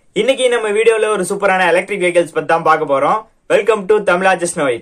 இன்னைக்கு நம்ம வீடியோல ஒரு சூப்பரான எலக்ட்ரிக் வெஹிக்கிள்ஸ் பத்தி தான் பார்க்க போறோம் வெல்கம் டு தமிழா ஜஸ்ட் நோய்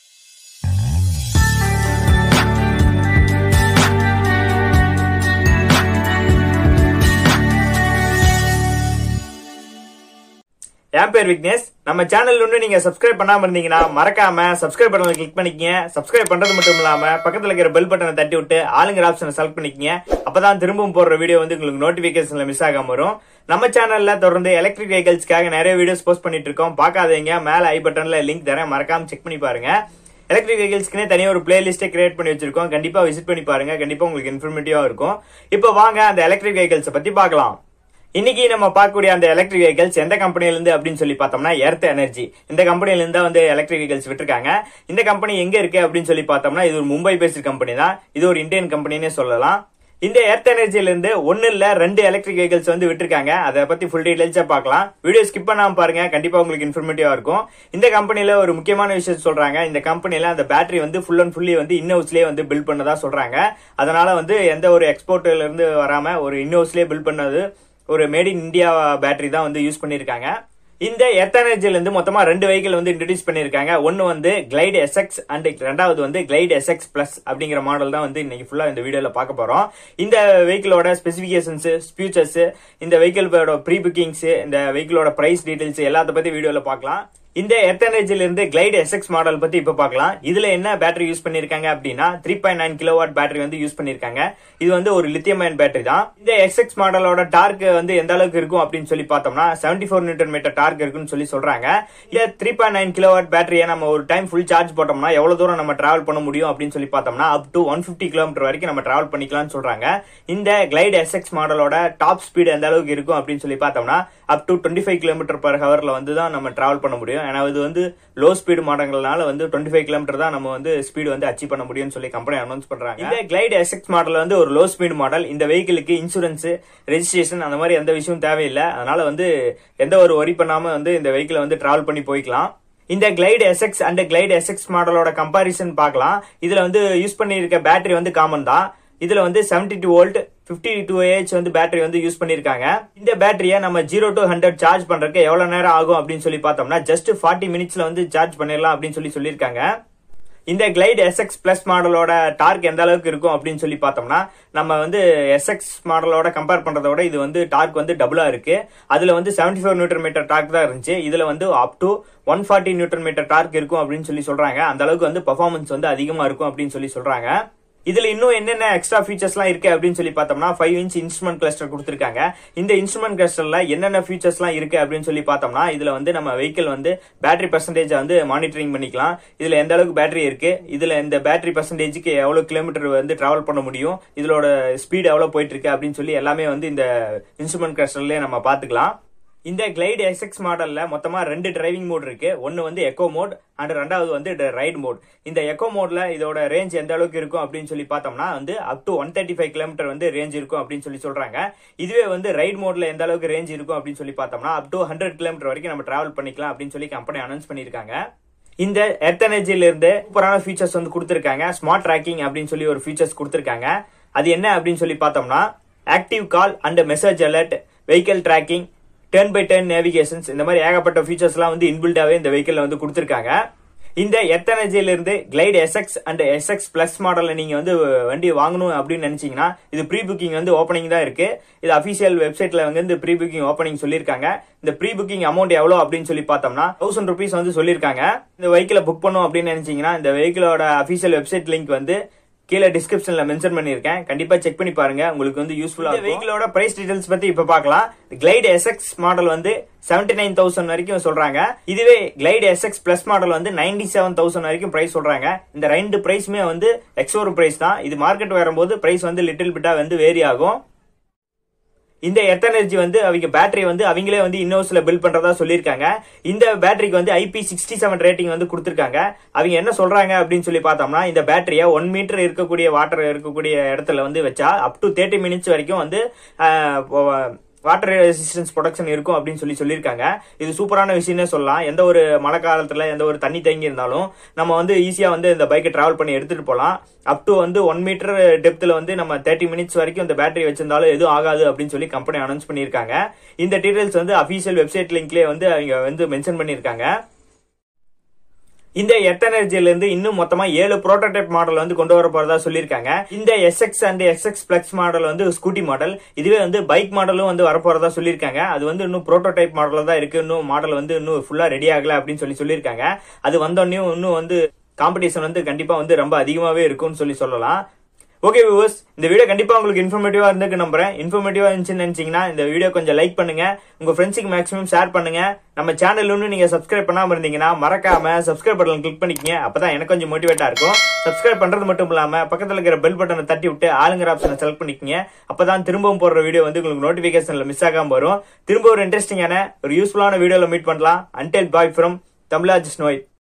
என் பேர் விக்னேஷ் நம்ம சேனல் ஒன்று நீங்க சப்ஸ்கிரைப் பண்ணாம இருந்தீங்கன்னா மறக்காம சப்ஸ்கிரைப் பட்டனை கிளிக் பண்ணிக்கங்க சப்ஸ்கிரைப் பண்றது மட்டும் இல்லாம பக்கத்துல இருக்கிற பெல் பட்டனை தட்டி விட்டு ஆளுங்கிற ஆப்ஷனை செலக்ட் பண்ணிக்கங்க அப்பதான் திரும்பவும் போடுற வீடியோ வந்து உங்களுக்கு நோட்டிபிகேஷன்ல மிஸ் ஆகாம வரும் நம்ம சேனல்ல தொடர்ந்து எலக்ட்ரிக் வெஹிக்கிள்ஸ்க்காக நிறைய வீடியோஸ் போஸ்ட் பண்ணிட்டு இருக்கோம் பார்க்காதீங்க மேல ஐ பட்டன்ல லிங்க் தரேன் மறக்காம செக் பண்ணி பாருங்க எலக்ட்ரிக் வெஹிக்கிள்ஸ்க்குனே தனியாக ஒரு பிளேலிஸ்ட்டை கிரியேட் பண்ணி வச்சிருக்கோம் கண்டிப்பா விசிட் பண்ணி பாருங்க கண்டிப்பா உங்களுக்கு இன்ஃபர்மேட்டிவா இருக்கும் இப்போ வாங்க அந்த எலக்ட்ரிக் வெஹிக்கிள்ஸ் பத்தி பார்க்கலாம் இன்னைக்கு நம்ம பார்க்கக்கூடிய அந்த எலக்ட்ரிக் வெஹிக்கல்ஸ் எந்த கம்பெனில இருந்து அப்படின்னு சொல்லி பார்த்தோம்னா எர்த் எனர்ஜி இந்த கம்பெனில இருந்து வந்து எலக்ட்ரிக் வெஹிக்கல்ஸ் விட்டுருக்காங்க இந்த கம்பெனி எங்க இருக்கு அப்படின்னு சொல்லி பார்த்தோம்னா இது ஒரு மும்பை பேஸ்ட் கம்பெனி தான் இது ஒரு இந்தியன் கம்பெனினே சொல்லலாம் இந்த எர்த் எனர்ஜில இருந்து ஒன்னு இல்ல ரெண்டு எலக்ட்ரிக் வெஹிக்கல்ஸ் வந்து விட்டுருக்காங்க அதை பத்தி ஃபுல் டீடைல்ஸா பார்க்கலாம் வீடியோ ஸ்கிப் பண்ணாம பாருங்க கண்டிப்பா உங்களுக்கு இன்ஃபர்மேட்டிவா இருக்கும் இந்த கம்பெனில ஒரு முக்கியமான விஷயம் சொல்றாங்க இந்த கம்பெனில அந்த பேட்டரி வந்து ஃபுல் அண்ட் ஃபுல்லி வந்து இன்னோஸ்லயே வந்து பில்ட் பண்ணதா சொல்றாங்க அதனால வந்து எந்த ஒரு எக்ஸ்போர்ட்ல இருந்து வராம ஒரு இன்னோஸ்லயே பில்ட் பண்ணது ஒரு மேட் இன் இந்தியா பேட்டரி தான் வந்து யூஸ் பண்ணிருக்காங்க இந்த எர்த் எனர்ஜில இருந்து மொத்தமா ரெண்டு வெஹிக்கிள் வந்து இன்ட்ரடியூஸ் பண்ணிருக்காங்க ஒன்னு வந்து கிளைட் எஸ்எக்ஸ் அண்ட் ரெண்டாவது வந்து கிளைட் எஸ்எக்ஸ் பிளஸ் அப்படிங்கிற மாடல் தான் வந்து இன்னைக்கு ஃபுல்லா இந்த வீடியோல பார்க்க போறோம் இந்த வெஹிக்கிளோட ஸ்பெசிபிகேஷன்ஸ் ஃபியூச்சர்ஸ் இந்த வெஹிக்கிளோட ப்ரீ புக்கிங்ஸ் இந்த வெஹிக்கிளோட பிரைஸ் டீடைல்ஸ் எல்லாத்த பத்தி வீடியோல பார்க்கலாம் இந்த எர்த் எனர்ஜில இருந்து கிளைட் எஸ்எக்ஸ் மாடல் பத்தி இப்ப பார்க்கலாம் இதுல என்ன பேட்டரி யூஸ் பண்ணிருக்காங்க அப்படின்னா three point nine kilowatt battery வந்து யூஸ் பண்ணிருக்காங்க இது வந்து ஒரு லித்தியம் அயன் பேட்டரி தான் இந்த எஸ்எக்ஸ் மாடலோட டார்க் வந்து எந்த அளவுக்கு இருக்கும் அப்படின்னு சொல்லி பார்த்தோம்னா seventy four newton metre torque இருக்குன்னு சொல்லி சொல்றாங்க இந்த த்ரீ பாயிண்ட் நைன் கிலோவாட் பேட்டரியை நம்ம ஒரு டைம் ஃபுல் சார்ஜ் போட்டோம்னா எவ்வளவு தூரம் நம்ம டிராவல் பண்ண முடியும் அப்படின்னு சொல்லி பார்த்தோம்னா up to one fifty kilometre வரைக்கும் நம்ம டிராவல் பண்ணிக்கலாம்னு சொல்றாங்க இந்த கிளைட் எஸ்எக்ஸ் மாடலோட டாப் ஸ்பீடு எந்த அளவுக்கு இருக்கும் அப்படின்னு சொல்லி பார்த்தோம்னா up to twenty five kilometre per ஹவர்ல வந்து தான் நம்ம டிராவல் பண்ண முடியும் ஏன்னா இது வந்து லோ ஸ்பீடு மாடல்கள்னால வந்து டுவெண்ட்டி ஃபைவ் கிலோமீட்டர் தான் நம்ம வந்து ஸ்பீடு வந்து அச்சீவ் பண்ண முடியும்னு சொல்லி கம்பெனி அனௌன்ஸ் பண்றாங்க இந்த கிளைட் எஸ்எக்ஸ் மாடல் வந்து ஒரு லோ ஸ்பீடு மாடல் இந்த வெஹிக்கிளுக்கு இன்சூரன்ஸ் ரெஜிஸ்ட்ரேஷன் அந்த மாதிரி எந்த விஷயமும் தேவையில்லை அதனால வந்து எந்த ஒரு ஒரி பண்ணாம வந்து இந்த வெஹிக்கிளை வந்து டிராவல் பண்ணி போய்க்கலாம் இந்த Glide SX and Glide SX மாடலோட கம்பாரிசன் பார்க்கலாம் இதுல வந்து யூஸ் பண்ணியிருக்க பேட்டரி வந்து காமன் தான் இதுல வந்து seventy two volt fifty two AH வந்து பேட்டரி வந்து யூஸ் பண்ணிருக்காங்க இந்த பேட்டரியை நம்ம ஜீரோ டு ஹண்ட்ரட் சார்ஜ் பண்றதுக்கு எவ்வளவு நேரம் ஆகும் அப்படின்னு சொல்லி பார்த்தோம்னா ஜஸ்ட் ஃபார்ட்டி மினிட்ஸ்ல வந்து சார்ஜ் பண்ணிடலாம் அப்படின்னு சொல்லி சொல்லியிருக்காங்க இந்த கிளைட் எஸ்எக்ஸ் பிளஸ் மாடலோட டார்க் எந்த அளவுக்கு இருக்கும் அப்படின்னு சொல்லி பார்த்தோம்னா நம்ம வந்து எஸ்எக்ஸ் மாடலோட கம்பேர் பண்றதை விட இது வந்து டார்க் வந்து டபுளா இருக்கு அதுல வந்து seventy four newton metre torque தான் இருந்துச்சு இதுல வந்து up to one forty newton metre torque இருக்கும் அப்படின்னு சொல்லி சொல்றாங்க அந்த அளவுக்கு வந்து பர்ஃபார்மன்ஸ் வந்து அதிகமா இருக்கும் அப்படின்னு சொல்லி சொல்றாங்க இதுல இன்னும் என்னென்ன எக்ஸ்ட்ரா ஃபீச்சர்ஸ்லாம் இருக்கு அப்படின்னு சொல்லி பார்த்தோம்னா ஃபைவ் இன்ச் இன்ஸ்ட்ருமெண்ட் கிளஸ்டர் கொடுத்துருக்காங்க இந்த இன்ஸ்ட்ருமெண்ட் கிளஸ்டர்ல என்னென்ன ஃபீச்சர்ஸ்லாம் இருக்கு அப்படின்னு சொல்லி பார்த்தோம்னா இதுல வந்து நம்ம வெஹிக்கிள் வந்து பேட்டரி பர்சன்டேஜ் வந்து மானிட்டரிங் பண்ணிக்கலாம் இதுல எந்த அளவுக்கு பேட்டரி இருக்கு இதுல இந்த பேட்டரி பர்சன்டேஜுக்கு எவ்வளவு கிலோமீட்டர் வந்து டிராவல் பண்ண முடியும் இதோட ஸ்பீட் எவ்வளவு போயிட்டு இருக்கு அப்படின்னு சொல்லி எல்லாமே வந்து இந்த இன்ஸ்ட்ருமெண்ட் கிளஸ்டர்லயே நம்ம பாத்துக்கலாம் இந்த கிளைட் எஸ்எக்ஸ் மாடல்ல மொத்தமா ரெண்டு டிரைவிங் மோட் இருக்கு ஒன்னு வந்து எக்கோ மோட் அண்ட் ரெண்டாவது வந்து ரைட் மோட் இந்த எக்கோ மோட்ல இதோட ரேஞ்ச் எந்த அளவுக்கு இருக்கும் அப்படின்னு சொல்லி பார்த்தோம்னா வந்து up to one thirty five kilometre வந்து ரேஞ்ச் இருக்கும் அப்படின்னு சொல்லி சொல்றாங்க இதுவே வந்து ரைட் மோட்ல எந்த அளவுக்கு ரேஞ்ச் இருக்கும் அப்படின்னு சொல்லி பார்த்தோம்னா அப் டு ஹண்ட்ரட் கிலோமீட்டர் வரைக்கும் நம்ம டிராவல் பண்ணிக்கலாம் அப்படின்னு சொல்லி கம்பெனி அனௌன்ஸ் பண்ணிருக்காங்க இந்த எர்த் எனர்ஜில இருந்து சூப்பரான ஃபீச்சர்ஸ் வந்து கொடுத்துருக்காங்க ஸ்மார்ட் ட்ராக்கிங் அப்படின்னு சொல்லி ஒரு ஃபீச்சர்ஸ் கொடுத்துருக்காங்க அது என்ன அப்படின்னு சொல்லி பார்த்தோம்னா active call and message alert vehicle tracking turn by turn navigations இந்த மாதிரி ஏகப்பட்ட ஃபீச்சர்ஸ்லாம் வந்து இன்பில்டாவே இந்த வெஹிக்கிள் வந்து கொடுத்துருக்காங்க இந்த எத்தனர்ஜில இருந்து Glide SX and SX plus மாடல்ல நீங்க வந்து வண்டி வாங்கணும் அப்படின்னு நினைச்சீங்கன்னா இது ப்ரீ புக்கிங் வந்து ஓப்பனிங் தான் இருக்கு இது அபிஷியல் வெப்சைட்ல வந்து இந்த ப்ரீ புக்கிங் ஓப்பனிங் சொல்லியிருக்காங்க இந்த ப்ரீ புக்கிங் அமௌண்ட் எவ்வளவு அப்படின்னு சொல்லி பார்த்தோம்னா தௌசண்ட் ருபீஸ் வந்து சொல்லியிருக்காங்க இந்த வெஹிக்கிளை புக் பண்ணும் அப்படின்னு நினைச்சீங்கன்னா இந்த வெஹிக்கிளோட அபிஷியல் வெப்சைட் லிங்க் வந்து கீழே டிஸ்கிரிப்ஷன்ல மென்ஷன் பண்ணிருக்கேன் கண்டிப்பா செக் பண்ணி பாருங்க உங்களுக்கு வந்து யூஸ்ஃபுல்லா இருக்கும் வெஹிக்கிளோட பிரைஸ் டீடைல்ஸ் பத்தி இப்ப பார்க்கலாம் கிளைட் எஸ்எக்ஸ் மாடல் வந்து செவன்டி நைன் தௌசண்ட் வரைக்கும் சொல்றாங்க இதுவே கிளைட் எஸ்எக்ஸ் பிளஸ் மாடல் வந்து நைன்டி செவன் தௌசண்ட் வரைக்கும் பிரைஸ் சொல்றாங்க இந்த ரெண்டு பிரைஸ்மே வந்து எக்ஸோர் பிரைஸ் தான் இது மார்க்கெட் வரும்போது பிரைஸ் வந்து லிட்டில் பிட்டா வந்து வேரி ஆகும் இந்த எர்த் எனர்ஜி வந்து அவங்க பேட்டரி வந்து அவங்களே வந்து இன்னோஸ்ல பில்ட் பண்றதா சொல்லியிருக்காங்க இந்த பேட்டரிக்கு வந்து ஐபி சிக்ஸ்டி செவன் ரேட்டிங் வந்து கொடுத்துருக்காங்க அவங்க என்ன சொல்றாங்க அப்படின்னு சொல்லி பார்த்தோம்னா இந்த பேட்டரியை ஒன் மீட்டர் இருக்கக்கூடிய வாட்டர் இருக்கக்கூடிய இடத்துல வந்து வச்சா அப் டு தேர்ட்டி மினிட்ஸ் வரைக்கும் வந்து வாட்டர் ரெசிஸ்டன்ஸ் ப்ரொடக்ஷன் இருக்கும் அப்படின்னு சொல்லி சொல்லியிருக்காங்க இது சூப்பரான விஷயம்னே சொல்லலாம் எந்த ஒரு மழை காலத்துல எந்த ஒரு தண்ணி தேங்கி இருந்தாலும் நம்ம வந்து ஈஸியா வந்து இந்த பைக்கை டிராவல் பண்ணி எடுத்துட்டு போகலாம் அப் டு வந்து ஒன் மீட்டர் டெப்த்ல வந்து நம்ம தேர்ட்டி மினிட்ஸ் வரைக்கும் இந்த பேட்டரி வச்சிருந்தாலும் எதுவும் ஆகாது அப்படின்னு சொல்லி கம்பெனி அனௌன்ஸ் பண்ணியிருக்காங்க இந்த டீடைல்ஸ் வந்து அபிஷியல் வெப்சைட் லிங்க்லேயே வந்து அவங்க வந்து மென்ஷன் பண்ணியிருக்காங்க இந்த எர்த் எனர்ஜில இருந்து இன்னும் மொத்தமா ஏழு ப்ரோட்டோடைப் மாடல் வந்து கொண்டு வர போறதா சொல்லியிருக்காங்க இந்த SX and SX plus model வந்து ஸ்கூட்டி மாடல் இதுவே வந்து பைக் மாடலும் வந்து வரப்போறதா சொல்லியிருக்காங்க அது வந்து இன்னும் ப்ரோட்டோடைப் மாடல் தான் இருக்கு இன்னும் மாடல் வந்து இன்னும் ஃபுல்லா ரெடி ஆகல அப்படின்னு சொல்லி சொல்லியிருக்காங்க அது வந்தோடனே இன்னும் வந்து காம்படிஷன் வந்து கண்டிப்பா வந்து ரொம்ப அதிகமாவே இருக்கும்னு சொல்லி சொல்லலாம் ஓகே வியூவர்ஸ் இந்த வீடியோ கண்டிப்பா உங்களுக்கு இன்ஃபர்மேட்டிவா இருந்திருக்கு நம்புறேன் இன்ஃபர்மேட்டிவா இருந்துச்சுன்னு நினைச்சீங்கன்னா இந்த வீடியோ கொஞ்சம் லைக் பண்ணுங்க உங்க ஃப்ரெண்ட்ஸுக்கு மேக்ஸிமம் ஷேர் பண்ணுங்க நம்ம சேனல் ஒன்று நீங்க சப்ஸ்கிரைப் பண்ணாம இருந்தீங்கன்னா மறக்காம சப்ஸ்கிரைப் பட்டன் கிளிக் பண்ணிக்கங்க அப்பதான் எனக்கு கொஞ்சம் மோட்டிவேட்டா இருக்கும் சப்ஸ்கிரைப் பண்றது மட்டும் இல்லாம பக்கத்துல இருக்கிற பெல் பட்டனை தட்டி விட்டு ஆளுங்கிற ஆப்ஷனை செலக்ட் பண்ணிக்கங்க அப்பதான் திரும்பவும் போடுற வீடியோ வந்து உங்களுக்கு நோட்டிபிகேஷன்ல மிஸ் ஆகாம வரும் திரும்ப ஒரு இன்ட்ரெஸ்டிங்கான ஒரு யூஸ்ஃபுல்லான வீடியோல மீட் பண்ணலாம் அன்டெல் பாய் ஃப்ரம் தமிழா ஜிஸ்னோய்